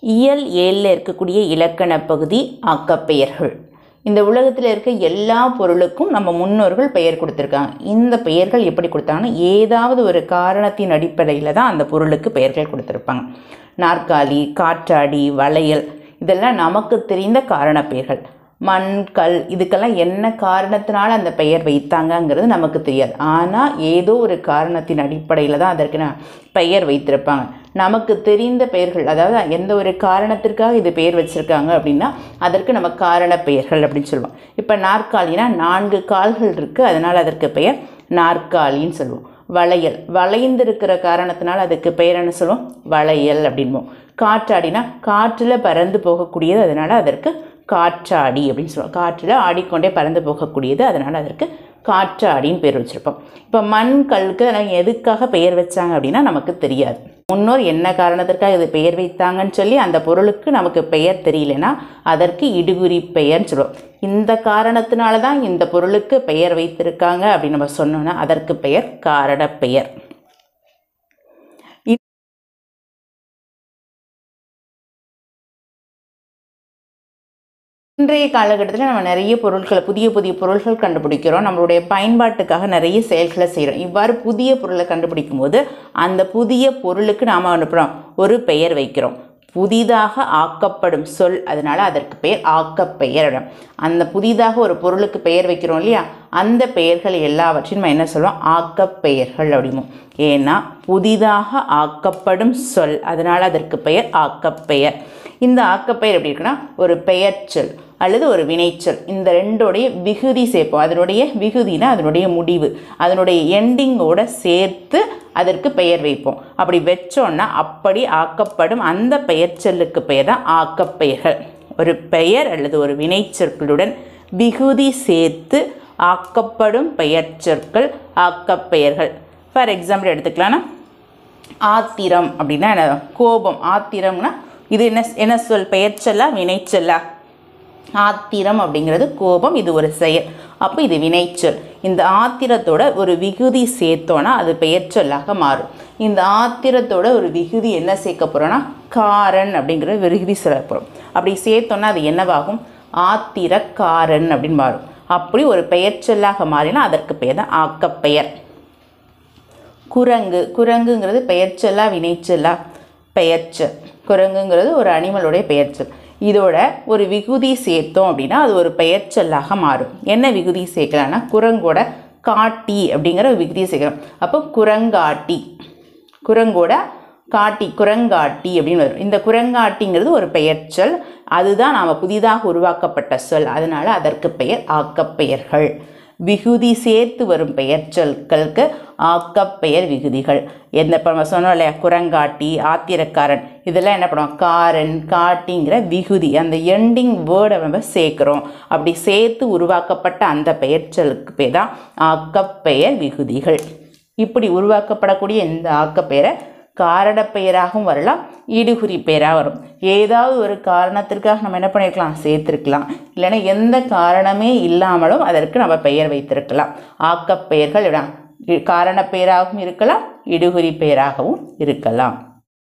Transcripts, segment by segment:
இயல் ஏழில் இருக்கக்கூடிய இலக்கண பகுதி ஆக்கப்பெயர்கள் இந்த உலகத்தில் இருக்க எல்லா பொருளுக்கும் நம்ம முன்னோர்கள் பெயர் கொடுத்துருக்காங்க இந்த பெயர்கள் எப்படி கொடுத்தாங்கன்னா ஏதாவது ஒரு காரணத்தின் அடிப்படையில் தான் அந்த பொருளுக்கு பெயர்கள் கொடுத்துருப்பாங்க நாற்காலி காற்றாடி வளையல் இதெல்லாம் நமக்கு தெரிந்த காரண பெயர்கள் மண் கல் இதுக்கெல்லாம் என்ன காரணத்தினால அந்த பெயர் வைத்தாங்கங்கிறது நமக்கு தெரியாது ஆனால் ஏதோ ஒரு காரணத்தின் அடிப்படையில் தான் அதற்கு நான் பெயர் வைத்திருப்பாங்க நமக்கு தெரிந்த பெயர்கள் அதாவது எந்த ஒரு காரணத்திற்காக இது பெயர் வச்சுருக்காங்க அப்படின்னா அதற்கு நம்ம காரண பெயர்கள் அப்படின்னு சொல்லுவோம் இப்போ நாற்காலினா நான்கு கால்கள் இருக்குது அதனால் அதற்கு பெயர் நாற்காலின்னு சொல்லுவோம் வளையல் வளைந்திருக்கிற காரணத்தினால அதுக்கு பெயர் என்ன சொல்லுவோம் வளையல் அப்படின்போம் காற்றாடினா காற்றில் பறந்து போகக்கூடியது அதனால் அதற்கு காற்றாடி அப்படின்னு சொல்லுவோம் காற்றில் ஆடிக்கொண்டே பறந்து போகக்கூடியது அதனால் அதற்கு காற்றாடின்னு பேர் வச்சுருப்போம் இப்போ மண் கல்லுக்கு அதெல்லாம் எதுக்காக பெயர் வச்சாங்க அப்படின்னா நமக்கு தெரியாது முன்னோர் என்ன காரணத்திற்காக இது பெயர் வைத்தாங்கன்னு சொல்லி அந்த பொருளுக்கு நமக்கு பெயர் தெரியலனா அதற்கு இடுகுறி பெயர்னு சொல்லுவோம் இந்த காரணத்தினால தான் இந்த பொருளுக்கு பெயர் வைத்திருக்காங்க அப்படின்னு நம்ம சொன்னோன்னா அதற்கு பெயர் காரண பெயர் இன்றைய காலகட்டத்தில் நம்ம நிறைய பொருட்களை புதிய புதிய பொருட்கள் கண்டுபிடிக்கிறோம் நம்மளுடைய பயன்பாட்டுக்காக நிறைய செயல்களை செய்கிறோம் இவ்வாறு புதிய பொருளை கண்டுபிடிக்கும் போது அந்த புதிய பொருளுக்கு நாம் அனுப்புகிறோம் ஒரு பெயர் வைக்கிறோம் புதிதாக ஆக்கப்படும் சொல் அதனால் அதற்கு பெயர் ஆக்கப்பெயர் அந்த புதிதாக ஒரு பொருளுக்கு பெயர் வைக்கிறோம் இல்லையா அந்த பெயர்கள் எல்லாவற்றையும் நம்ம என்ன சொல்லுவோம் ஆக்கப்பெயர்கள் அப்படிமோ ஏன்னா புதிதாக ஆக்கப்படும் சொல் அதனால் அதற்கு பெயர் ஆக்கப்பெயர் இந்த ஆக்கப்பெயர் எப்படி இருக்குன்னா ஒரு பெயர்ச்சொல் அல்லது ஒரு வினைச்சொல் இந்த ரெண்டோடைய விகுதி சேர்ப்போம் அதனுடைய விகுதினா அதனுடைய முடிவு அதனுடைய எண்டிங்கோட சேர்த்து அதற்கு பெயர் வைப்போம் அப்படி வச்சோன்னா அப்படி ஆக்கப்படும் அந்த பெயர்ச்சொல்லுக்கு பெயர் தான் ஆக்கப்பெயர்கள் ஒரு பெயர் அல்லது ஒரு வினைச்சொற்களுடன் விகுதி சேர்த்து ஆக்கப்படும் பெயர்ச்சொற்கள் ஆக்கப்பெயர்கள் ஃபார் எக்ஸாம்பிள் எடுத்துக்கலாம்னா ஆத்திரம் அப்படின்னா என்ன கோபம் ஆத்திரம்னா இது என்ன என்ன சொல் பெயர்ச்சொல்லா வினைச்சொல்லா ஆத்திரம் அப்படிங்கிறது கோபம் இது ஒரு செயல் அப்போ இது வினைச்சொல் இந்த ஆத்திரத்தோட ஒரு விகுதி சேர்த்தோன்னா அது பெயர்ச்சொல்லாக மாறும் இந்த ஆத்திரத்தோட ஒரு விகுதி என்ன சேர்க்க போகிறோன்னா காரன் அப்படிங்கிற விகுதி சொல்ல போகிறோம் அப்படி சேர்த்தோன்னா அது என்னவாகும் ஆத்திரக்காரன் அப்படின்னு மாறும் அப்படி ஒரு பெயர்ச்சொல்லாக மாறினா அதற்கு பெயர் தான் ஆக்கப்பெயர் குரங்கு குரங்குங்கிறது பெயர்ச்சொல்லா வினைச்சொல்லா பெயர்ச்சொல் குரங்குங்கிறது ஒரு அனிமலுடைய பெயர்ச்சொல் இதோட ஒரு விகுதி சேர்த்தோம் அப்படின்னா அது ஒரு பெயர்ச்சொல்லாக மாறும் என்ன விகுதி சேர்க்கலாம்னா குரங்கோட காட்டி அப்படிங்கிற ஒரு விகுதியை சேர்க்கலாம் அப்போ குரங்காட்டி குரங்கோட காட்டி குரங்காட்டி அப்படின்னு வரும் இந்த குரங்காட்டிங்கிறது ஒரு பெயர்ச்சொல் அதுதான் நாம் புதிதாக உருவாக்கப்பட்ட சொல் அதனால் அதற்கு பெயர் ஆக்கப்பெயர்கள் விகுதி சேர்த்து வரும் பெயர் சொற்களுக்கு ஆக்கப்பெயர் விகுதிகள் எந்த இப்போ நம்ம சொன்னோம் இல்லையா குரங்காட்டி ஆத்திரக்காரன் இதெல்லாம் என்ன பண்ணுவோம் காரன் காட்டிங்கிற விகுதி அந்த எண்டிங் வேர்டை நம்ம சேர்க்குறோம் அப்படி சேர்த்து உருவாக்கப்பட்ட அந்த பெயர்ச்சொலுக்கு பேர் தான் ஆக்கப்பெயர் விகுதிகள் இப்படி உருவாக்கப்படக்கூடிய இந்த ஆக்கப்பெயரை காரணப்பெயராகவும் வரலாம் ஈடுகுறி பெயராக வரும் ஏதாவது ஒரு காரணத்திற்காக நம்ம என்ன பண்ணியிருக்கலாம் சேர்த்துருக்கலாம் இல்லைன்னா எந்த காரணமே இல்லாமலும் அதற்கு நம்ம பெயர் வைத்திருக்கலாம் ஆக்கப்பெயர்கள் காரணப்பெயராகவும் இருக்கலாம் இடுகுறி பெயராகவும் இருக்கலாம்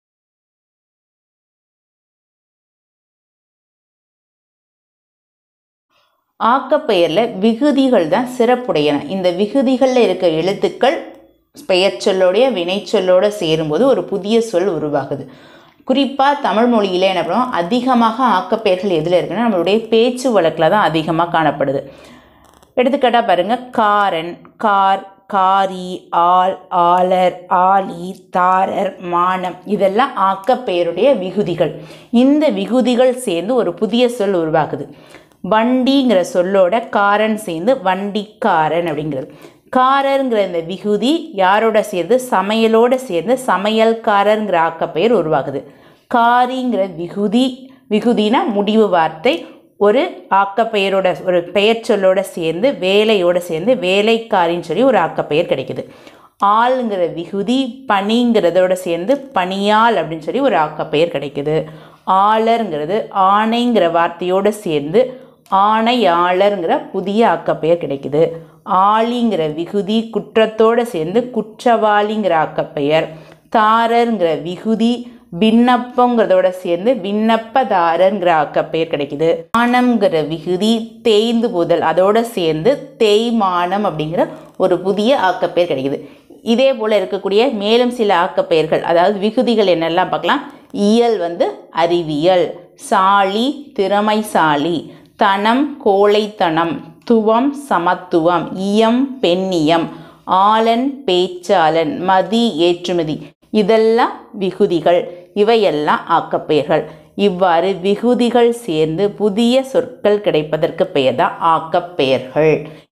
ஆக்கப்பெயரில் விகுதிகள் தான் சிறப்புடையன இந்த விகுதிகளில் இருக்க எழுத்துக்கள் பெயர் சொல்லோடைய வினைச்சொல்லோட சேரும்போது ஒரு புதிய சொல் உருவாகுது குறிப்பாக தமிழ் மொழியில் என்ன பண்ணுவோம் அதிகமாக ஆக்கப்பெயர்கள் எதில் இருக்குன்னா நம்மளுடைய பேச்சு வழக்கில் தான் அதிகமாக காணப்படுது எடுத்துக்காட்டாக பாருங்கள் காரன் கார் காரி ஆள் ஆளர் ஆலி தாரர் மானம் இதெல்லாம் ஆக்கப்பெயருடைய விகுதிகள் இந்த விகுதிகள் சேர்ந்து ஒரு புதிய சொல் உருவாகுது வண்டிங்கிற சொல்லோட காரன் சேர்ந்து வண்டிக்காரன் அப்படிங்கிறது காரருங்கிற இந்த விகுதி யாரோட சேர்ந்து சமையலோட சேர்ந்து சமையல்காரருங்கிற ஆக்கப்பெயர் உருவாகுது காரிங்கிற விகுதி விகுதினா முடிவு வார்த்தை ஒரு ஆக்கப்பெயரோட ஒரு பெயர் சொல்லோட சேர்ந்து வேலையோட சேர்ந்து வேலைக்காரின்னு சொல்லி ஒரு ஆக்கப்பெயர் கிடைக்குது ஆளுங்கிற விகுதி பனிங்கிறதோட சேர்ந்து பனியால் அப்படின்னு சொல்லி ஒரு ஆக்கப்பெயர் கிடைக்குது ஆளருங்கிறது ஆணைங்கிற வார்த்தையோடு சேர்ந்து ஆணையாளருங்கிற புதிய ஆக்கப்பெயர் கிடைக்குது ஆளிங்கிற விகுதி குற்றத்தோடு சேர்ந்து குற்றவாளிங்கிற ஆக்கப்பெயர் தாரருங்கிற விகுதி விண்ணப்பங்கிறதோட சேர்ந்து விண்ணப்பதாரங்கிற ஆக்கப்பெயர் கிடைக்குது மானம்ங்கிற விகுதி தேய்ந்து போதல் அதோட சேர்ந்து தேய்மானம் அப்படிங்கிற ஒரு புதிய ஆக்கப்பெயர் கிடைக்குது இதே போல் இருக்கக்கூடிய மேலும் சில ஆக்கப்பெயர்கள் அதாவது விகுதிகள் என்னெல்லாம் பார்க்கலாம் இயல் வந்து அறிவியல் சாலி திறமைசாலி தனம் கோழைத்தனம் துவம் சமத்துவம் இயம் பெண்ணியம் ஆளன் பேச்சாளன் மதி ஏற்றுமதி இதெல்லாம் விகுதிகள் இவையெல்லாம் ஆக்கப்பெயர்கள் இவ்வாறு விகுதிகள் சேர்ந்து புதிய சொற்கள் கிடைப்பதற்கு பெயர் தான் ஆக்கப்பெயர்கள்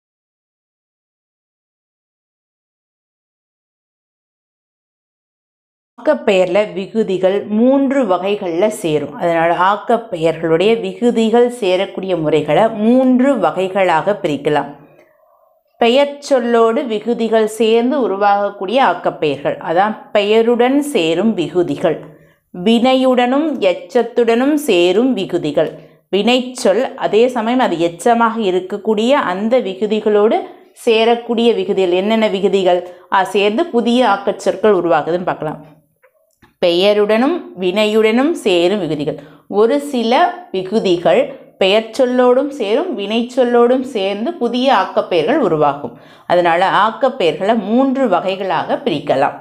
ஆக்கப்பெயரில் விகுதிகள் மூன்று வகைகளில் சேரும் அதனால் ஆக்கப்பெயர்களுடைய விகுதிகள் சேரக்கூடிய முறைகளை மூன்று வகைகளாக பிரிக்கலாம் பெயர் சொல்லோடு விகுதிகள் சேர்ந்து உருவாகக்கூடிய ஆக்கப்பெயர்கள் அதான் பெயருடன் சேரும் விகுதிகள் வினையுடனும் எச்சத்துடனும் சேரும் விகுதிகள் வினைச்சொல் அதே சமயம் அது எச்சமாக இருக்கக்கூடிய அந்த விகுதிகளோடு சேரக்கூடிய விகுதிகள் என்னென்ன விகுதிகள் அது சேர்ந்து புதிய ஆக்கச்சொற்கள் உருவாகுதுன்னு பார்க்கலாம் பெயருடனும் வினையுடனும் சேரும் விகுதிகள் ஒரு சில விகுதிகள் பெயர் சொல்லோடும் சேரும் வினைச்சொல்லோடும் சேர்ந்து புதிய ஆக்கப்பெயர்கள் உருவாகும் அதனால் ஆக்கப்பெயர்களை மூன்று வகைகளாக பிரிக்கலாம்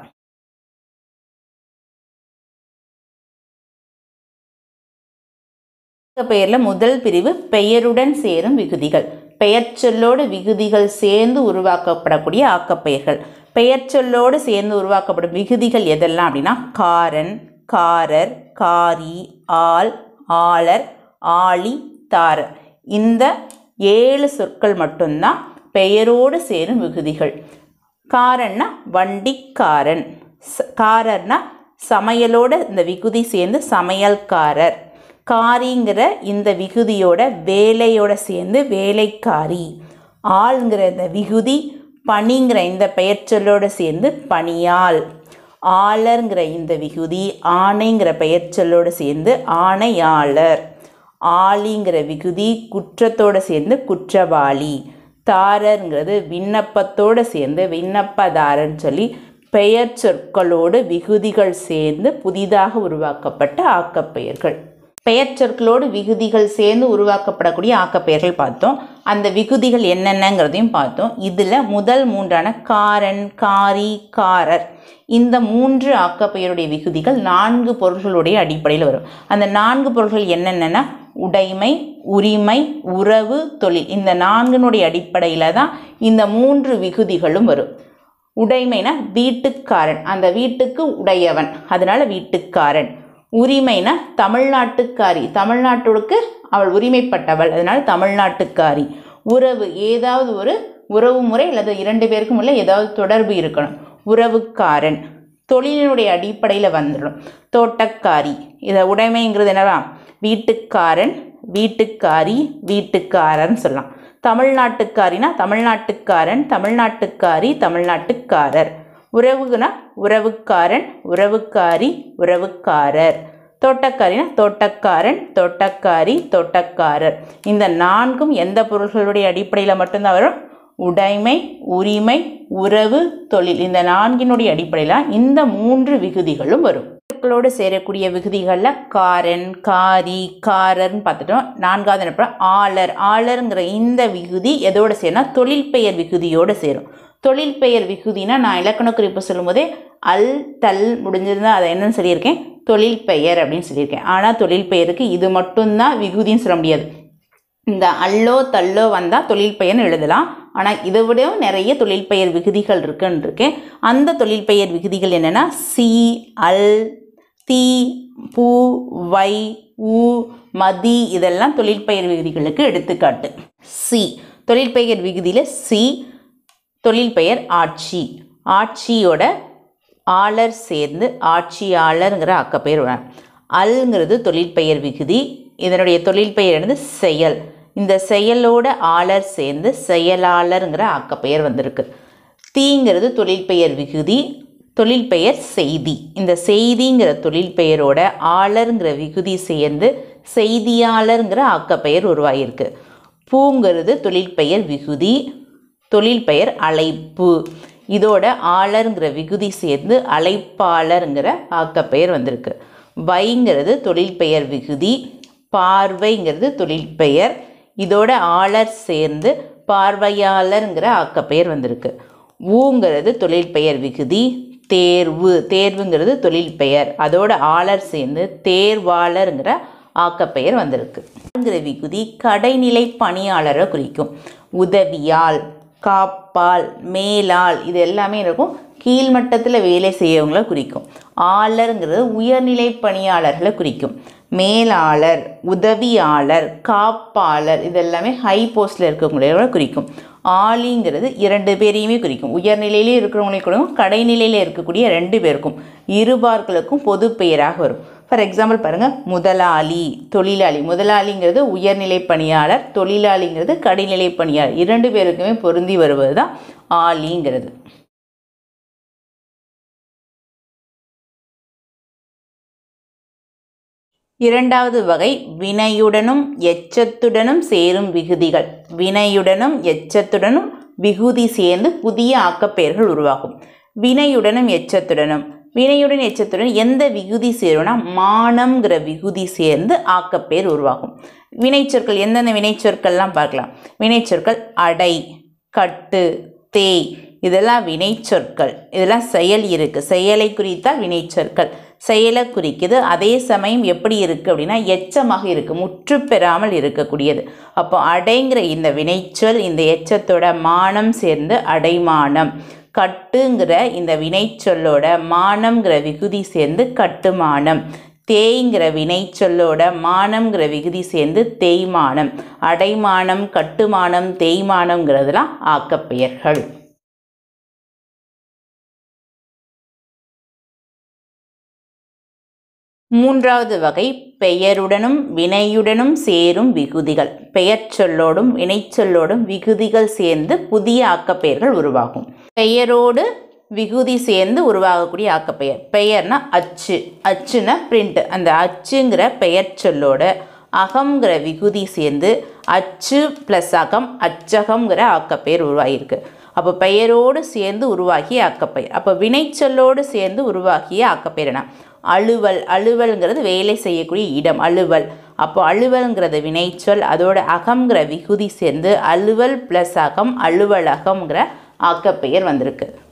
ஆக்கப்பெயரில் முதல் பிரிவு பெயருடன் சேரும் விகுதிகள் பெயர் சொல்லோடு விகுதிகள் சேர்ந்து உருவாக்கப்படக்கூடிய ஆக்கப்பெயர்கள் பெயர் சொல்லோடு சேர்ந்து உருவாக்கப்படும் விகுதிகள் எதெல்லாம் அப்படின்னா காரன் காரர் காரி ஆள் ஆளர் ஆளி தாரர் இந்த ஏழு சொற்கள் மட்டும்தான் பெயரோடு சேரும் விகுதிகள் காரன்னா வண்டிக்காரன் ச- காரர்னா சமையலோட இந்த விகுதி சேர்ந்து சமையல்காரர் காரிங்கிற இந்த விகுதியோட வேலையோட சேர்ந்து வேலைக்காரி ஆள்ங்கிற இந்த விகுதி பணிங்கிற இந்த பெயர்ச்சொல்லோட சேர்ந்து பணியாள் ஆளர்ங்கிற இந்த விகுதி ஆணைங்கிற பெயர்ச்சொல்லோடு சேர்ந்து ஆணையாளர் ஆளிங்கிற விகுதி குற்றத்தோடு சேர்ந்து குற்றவாளி தாரருங்கிறது விண்ணப்பத்தோடு சேர்ந்து விண்ணப்பதாரன்னு சொல்லி பெயர் சொற்களோடு விகுதிகள் சேர்ந்து புதிதாக உருவாக்கப்பட்ட ஆக்கப்பெயர்கள் பெயர் சொற்களோடு விகுதிகள் சேர்ந்து உருவாக்கப்படக்கூடிய ஆக்கப்பெயர்கள் பார்த்தோம் அந்த விகுதிகள் என்னென்னங்கிறதையும் பார்த்தோம் இதில் முதல் மூன்றான காரன் காரி காரர் இந்த மூன்று ஆக்கப்பெயருடைய விகுதிகள் நான்கு பொருள்களுடைய அடிப்படையில் வரும் அந்த நான்கு பொருள்கள் என்னென்னன்னா உடைமை உரிமை உறவு தொழில் இந்த நான்கினுடைய அடிப்படையில் தான் இந்த மூன்று விகுதிகளும் வரும் உடைமைனா வீட்டுக்காரன் அந்த வீட்டுக்கு உடையவன் அதனால வீட்டுக்காரன் உரிமைனா தமிழ்நாட்டுக்காரி தமிழ்நாட்டுக்கு அவள் உரிமைப்பட்டவள் அதனால தமிழ்நாட்டுக்காரி உறவு ஏதாவது ஒரு உறவு முறை அல்லது இரண்டு பேருக்கும் உள்ள ஏதாவது தொடர்பு இருக்கணும் உறவுக்காரன் தொழிலினுடைய அடிப்படையில் வந்துடும் தோட்டக்காரி இதை உடைமைங்கிறது என்னவா வீட்டுக்காரன் வீட்டுக்காரி வீட்டுக்காரர்னு சொல்லலாம் தமிழ்நாட்டுக்காரினா தமிழ்நாட்டுக்காரன் தமிழ்நாட்டுக்காரி தமிழ்நாட்டுக்காரர் உறவுனா உறவுக்காரன் உறவுக்காரி உறவுக்காரர் தோட்டக்காரினா தோட்டக்காரன் தோட்டக்காரி தோட்டக்காரர் இந்த நான்கும் எந்த பொருள்களுடைய அடிப்படையில் மட்டும்தான் வரும் உடைமை உரிமை உறவு தொழில் இந்த நான்கினுடைய அடிப்படையில் இந்த மூன்று விகுதிகளும் வரும் சொற்களோடு சேரக்கூடிய விகுதிகளில் காரன் காரி காரர்னு பார்த்துட்டோம் நான்காவது என்ன பண்ணோம்? ஆளர் ஆளருங்கிற இந்த விகுதி எதோடு சேரும்னா தொழில் பெயர் விகுதியோடு சேரும் தொழில் பெயர் விகுதினா நான் இலக்கண குறிப்பு சொல்லும்போதே அல் தல் முடிஞ்சிருந்தா அதை என்னன்னு சொல்லியிருக்கேன் தொழில் பெயர் அப்படின்னு சொல்லியிருக்கேன் ஆனால் தொழில் பெயருக்கு இது மட்டும்தான் விகுதின்னு சொல்ல முடியாது இந்த அல்லோ தள்ளோ வந்தால் தொழில் பெயர்னு எழுதலாம் ஆனால் இதை விடவும் நிறைய தொழில் பெயர் விகுதிகள் இருக்குன்னு இருக்கேன் அந்த தொழில் பெயர் விகுதிகள் என்னென்னா சி அல் தி பூ வை உ மதி இதெல்லாம் தொழில் பெயர் விகுதிகளுக்கு எடுத்துக்காட்டு சி தொழில் பெயர் விகுதியில் சி தொழில் பெயர் ஆட்சி ஆட்சியோட ஆளர் சேர்ந்து ஆட்சியாளருங்கிற அக்கப்பெயர் வரும் அல்ங்கிறது தொழிற்பெயர் விகுதி இதனுடைய தொழிற்பெயர் என்னது செயல் இந்த செயலோட ஆளர் சேர்ந்து செயலாளருங்கிற அக்கப்பெயர் வந்திருக்கு தீங்கிறது தொழிற்பெயர் விகுதி தொழிற்பெயர் செய்தி இந்த செய்திங்கிற தொழிற்பெயரோட ஆளருங்கிற விகுதி சேர்ந்து செய்தியாளருங்கிற ஆக்கப்பெயர் உருவாகியிருக்கு பூங்கிறது தொழிற்பெயர் விகுதி தொழிற்பெயர் அழைப்பு இதோட ஆளருங்கிற விகுதி சேர்ந்து அழைப்பாளருங்கிற ஆக்கப்பெயர் வந்திருக்கு வைங்கிறது தொழில் பெயர் விகுதி பார்வைங்கிறது தொழில் பெயர் இதோட ஆளர் சேர்ந்து பார்வையாளருங்கிற ஆக்கப்பெயர் வந்திருக்கு ஊங்கிறது தொழில் பெயர் விகுதி தேர்வு தேர்வுங்கிறது தொழில் பெயர் அதோட ஆளர் சேர்ந்து தேர்வாளருங்கிற ஆக்கப்பெயர் வந்திருக்கு ங்கிற விகுதி கடைநிலை பணியாளரை குறிக்கும் உதவியால் காப்பால் மேலாள் இது எல்லாமே இருக்கும் கீழ்மட்டத்தில் வேலை செய்யவங்களை குறிக்கும் ஆளருங்கிறது உயர்நிலை பணியாளர்களை குறிக்கும் மேலாளர் உதவியாளர் காப்பாளர் இது எல்லாமே ஹை போஸ்டில் இருக்கவங்கள குறிக்கும் ஆலிங்கிறது இரண்டு பேரையுமே குறிக்கும் உயர்நிலையிலே இருக்கிறவங்களையும் குறிக்கும் கடைநிலையில் இருக்கக்கூடிய ரெண்டு பேருக்கும் இருபார்களுக்கும் பொது பெயராக வரும் ஃபார் எக்ஸாம்பிள் பாருங்கள் முதலாளி தொழிலாளி முதலாளிங்கிறது உயர்நிலை பணியாளர் தொழிலாளிங்கிறது கடைநிலை பணியாளர் இரண்டு பேருக்குமே பொருந்தி வருவது தான் ஆலிங்கிறது இரண்டாவது வகை வினையுடனும் எச்சத்துடனும் சேரும் விகுதிகள் வினையுடனும் எச்சத்துடனும் விகுதி சேர்ந்து புதிய ஆக்கப்பெயர்கள் உருவாகும் வினையுடனும் எச்சத்துடனும் வினையுடன் எச்சத்துடன் எந்த விகுதி சேரும்னா மானம்ங்கிற விகுதி சேர்ந்து ஆக்கப்பெயர் உருவாகும் வினைச்சொற்கள் எந்தெந்த வினைச்சொற்கள்லாம் பார்க்கலாம் வினைச்சொற்கள் அடை கட்டு தேய் இதெல்லாம் வினைச்சொற்கள் இதெல்லாம் செயல் இருக்குது செயலை குறித்தால் வினைச்சொற்கள் செயலை குறிக்குது அதே சமயம் எப்படி இருக்குது அப்படின்னா எச்சமாக இருக்குது முற்று பெறாமல் இருக்கக்கூடியது அப்போ அடைங்கிற இந்த வினைச்சொல் இந்த எச்சத்தோட மானம் சேர்ந்து அடைமானம் கட்டுங்கிற இந்த வினைச்சொல்லோட மானம்ங்கிற விகுதி சேர்ந்து கட்டுமானம் தேய்ங்கிற வினைச்சொல்லோட மானம்ங்கிற விகுதி சேர்ந்து தேய்மானம் அடைமானம் கட்டுமானம் தேய்மானம்ங்கிறதுலாம் ஆக்கப்பெயர்கள் மூன்றாவது வகை பெயருடனும் வினையுடனும் சேரும் விகுதிகள் பெயர் சொல்லோடும் வினைச்சொல்லோடும் விகுதிகள் சேர்ந்து புதிய ஆக்கப்பெயர்கள் உருவாகும் பெயரோடு விகுதி சேர்ந்து உருவாகக்கூடிய ஆக்கப்பெயர் பெயர்னா அச்சு அச்சுனா பிரிண்ட் அந்த அச்சுங்கிற பெயர் சொல்லோட அகம்ங்கிற விகுதி சேர்ந்து அச்சு ப்ளஸ் அகம் அச்சகம்ங்கிற ஆக்கப்பெயர் உருவாகியிருக்கு அப்போ பெயரோடு சேர்ந்து உருவாகிய ஆக்கப்பெயர் அப்போ வினைச்சொல்லோடு சேர்ந்து உருவாகிய ஆக்கப்பெயர் என்ன அலுவல் அலுவல்ங்கிறது வேலை செய்யக்கூடிய இடம் அலுவல் அப்போ அலுவல்ங்கிறது வினைச்சொல் அதோட அகம்ங்கிற விகுதி சேர்ந்து அலுவல் ப்ளஸ் அகம் அலுவலகம்ங்கிற ஆக்கப்பெயர் வந்திருக்கு